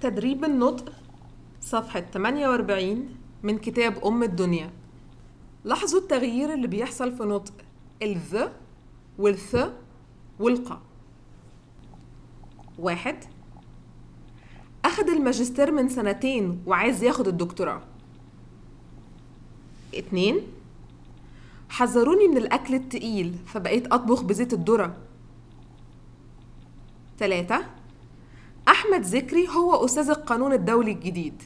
تدريب النطق صفحة 48 من كتاب أم الدنيا لاحظوا التغيير اللي بيحصل في نطق الذ والث والقا واحد أخد الماجستير من سنتين وعايز ياخد الدكتوراه اتنين حذروني من الأكل التقيل فبقيت أطبخ بزيت الذرة تلاتة أحمد ذكري هو أستاذ القانون الدولي الجديد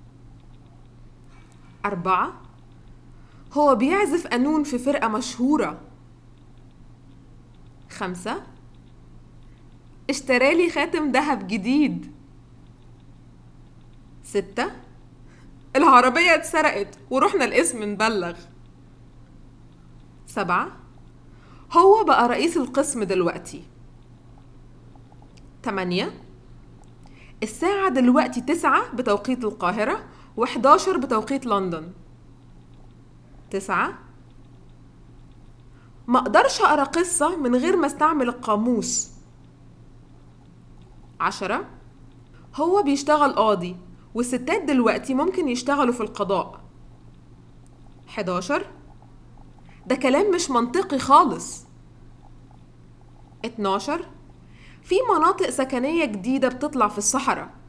أربعة هو بيعزف قانون في فرقة مشهورة خمسة اشترالي خاتم دهب جديد ستة العربية اتسرقت ورحنا القسم نبلغ سبعة هو بقى رئيس القسم دلوقتي تمانية الساعة دلوقتي تسعة بتوقيت القاهرة وحداشر بتوقيت لندن تسعة ما اقدرش اقرا قصة من غير ما استعمل القاموس عشرة هو بيشتغل قاضي والستات دلوقتي ممكن يشتغلوا في القضاء 11 ده كلام مش منطقي خالص 12 في مناطق سكنية جديدة بتطلع في الصحراء